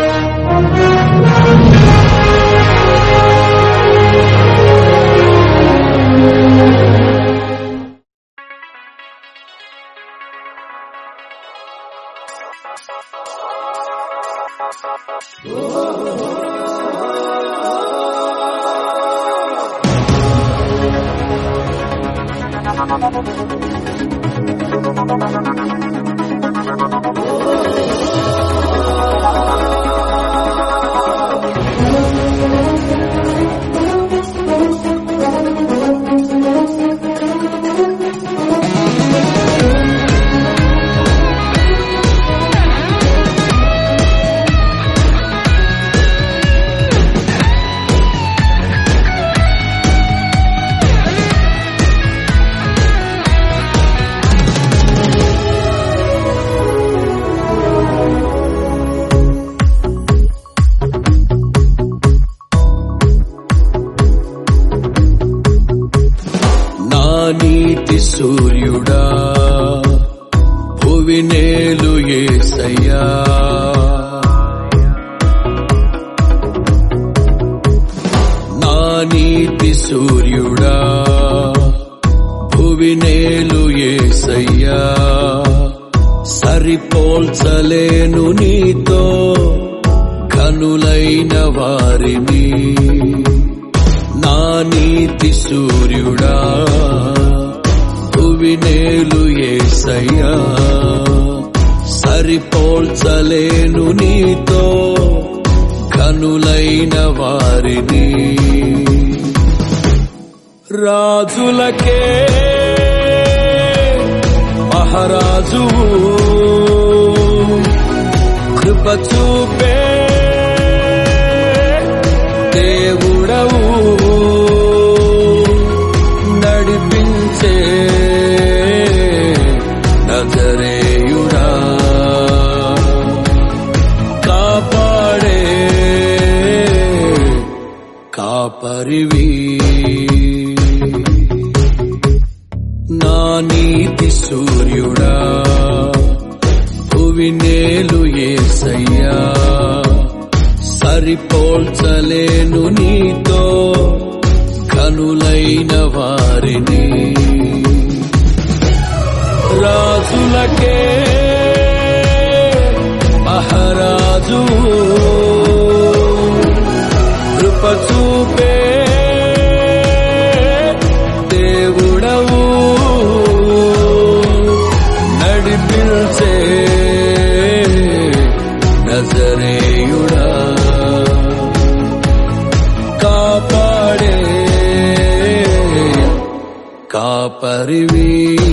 నా నీతి సూర్యుడా భువినేలు ఏసయ్యా నా నీతి సూర్యుడా భువినేలు ఏసయ్యా సరిపోల్చలేను నీతో కనులైన వారిని నా నీతి సూర్యుడా భువినేలు ఏసయ్యా సరిపోల్చలేను నీతో కనులైన వారిని రాజులకే మహారాజు కృప చూపే దేవుడవు నడిపించే నజరేయుడా కాపాడే కాపరివి నా నీతి సూర్యుడా భువినేలు ఏసయ్యా సరిపోల్చలేను నీతో కనులైన వారిని రాజులకే మహారాజు కృప చూపే దేవుడవు నడిపించే నజరేయుడా కాపాడే కాపరివి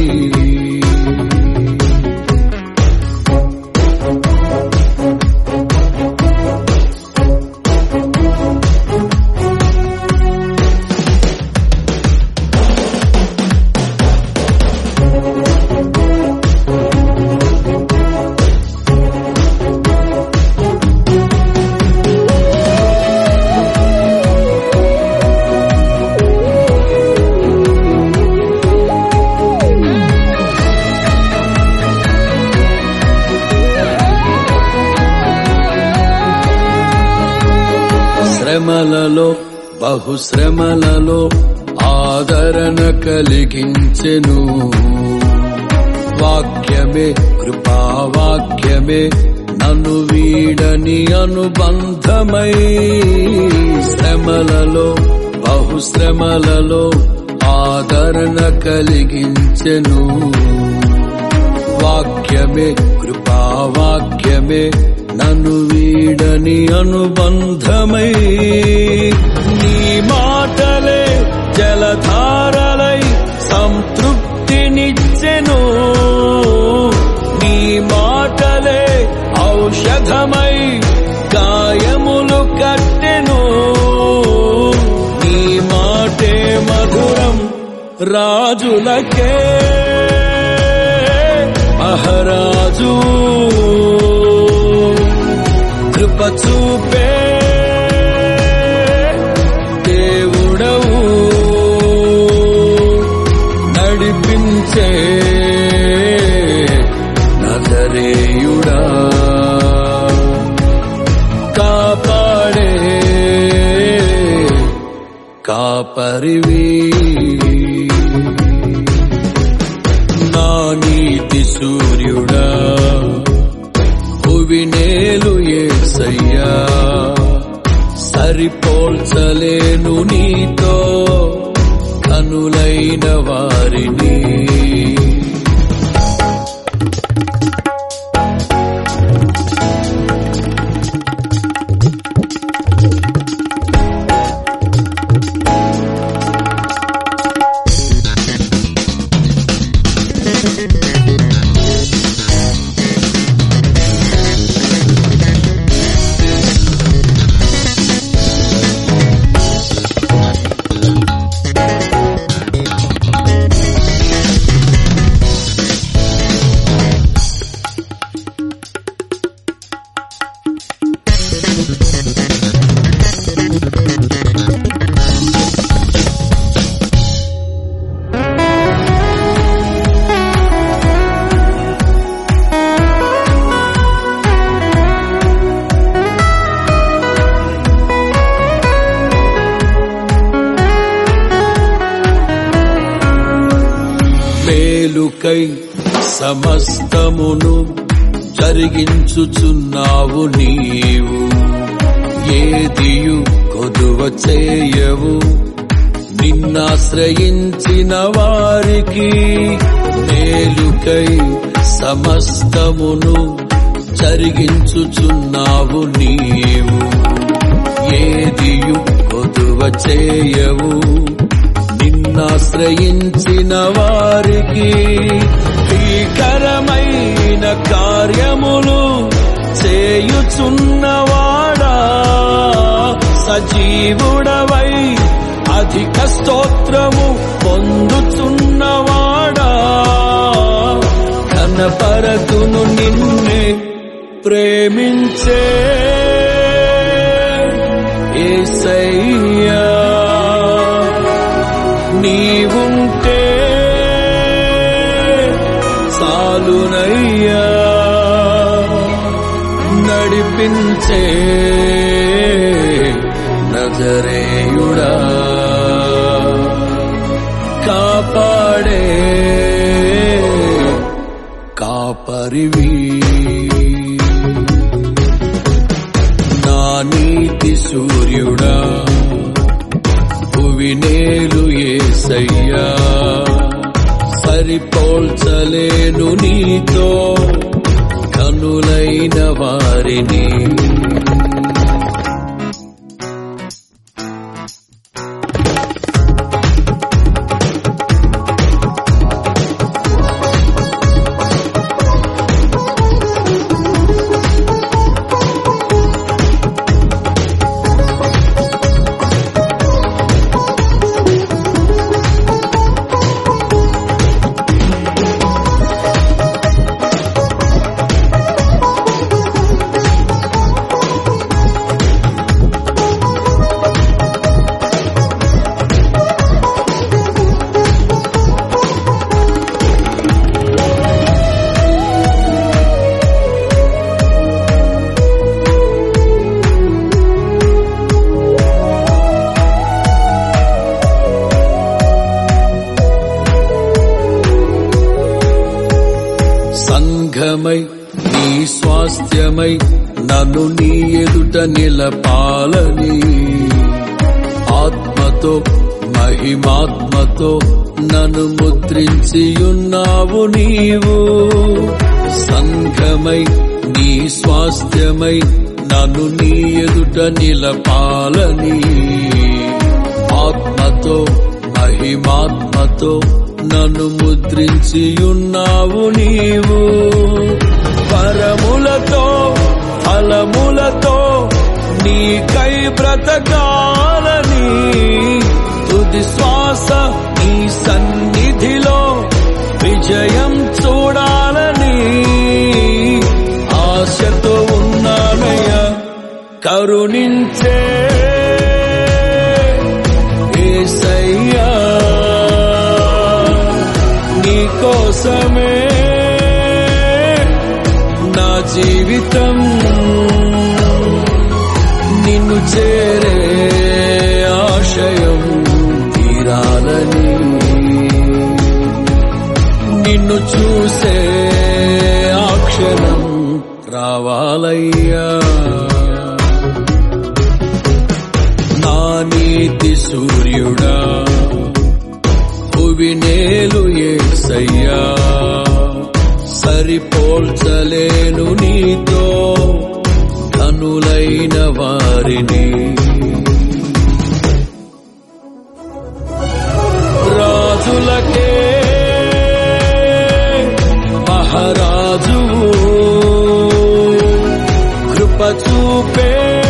శ్రమలలో బహుశ్రమలలో ఆదరణ కలిగించెను వాక్యమే కృపావాక్యమే నన్ను వీడని అనుబంధమై శ్రమలలో బహుశ్రమలలో ఆదరణ కలిగించెను వాక్యమే కృపావాక్యమే నన్ను వీడని అనుబంధమై నీ మాటలే జలధారలై సంతృప్తినిచ్చెను నీ మాటలే ఔషధమై గాయములు కట్టెను నీ మాటే మధురం రాజులకే మహారాజు కృప చూపే దేవుడవు నడిపించే నజరేయుడా కాపరివి నా నీతి సూర్యుడా భువినేలు ఏసయ్యా సరిపోల్చలేను నీతో కనులైన వారిని మేలుకై సమస్తమును జరిగించుచున్నావు నీవు ఏదియు కొదువ చేయవు నిన్నాశ్రయించిన వారికి మేలుకై సమస్తమును జరిగించుచున్నావు నీవు ఏదియు కొదువ చేయవు నిన్నాశ్రయించిన వారికి భీకరమైన కార్యములు చేయుచున్నవాడా సజీవుడవై అధిక స్తోత్రము పొందుచున్నవాడా కనపరతును నిన్నే ప్రేమించే ఏసయ్యా నీవుంటే చాలునయ్యా నడిపించే నజరేయుడా కాపాడే కాపరివి నా నీతి సూర్యుడా భువినేలు ఏసయ్యా సరిపోల్చలేను నీతో కనులైన వారిని సంఘమై నీ స్వాస్థ్యమై నన్ను నీ ఎదుట నిలపాలని ఆత్మతో మహిమాత్మతో నన్ను ముద్రించి ఉన్నావు నీవు సంఘమై నీ స్వాస్థ్యమై నన్ను నీ ఎదుట నిలపాలని ఆత్మతో మహిమాత్మతో నన్ను ముద్రించి ఉన్నావు నీవు పరములతో ఫలములతో నీకై బ్రతకాలని తుది శ్వాస నీ సన్నిధిలో విజయం చూడాలని ఆశతో ఉన్నానయ్యా కరుణించే ఏసయ్యా నీ కోసమే నా జీవితం నిన్ను చేరే ఆశయం చూసే ఆ క్షణం రావాలయ్యా నా నీతి సూర్యుడా భువి నేలు ఏసయ్యా సరిపోల్చలేను నీతో కనులైన వారిని రాజులకే మహారాజు కృప చూపే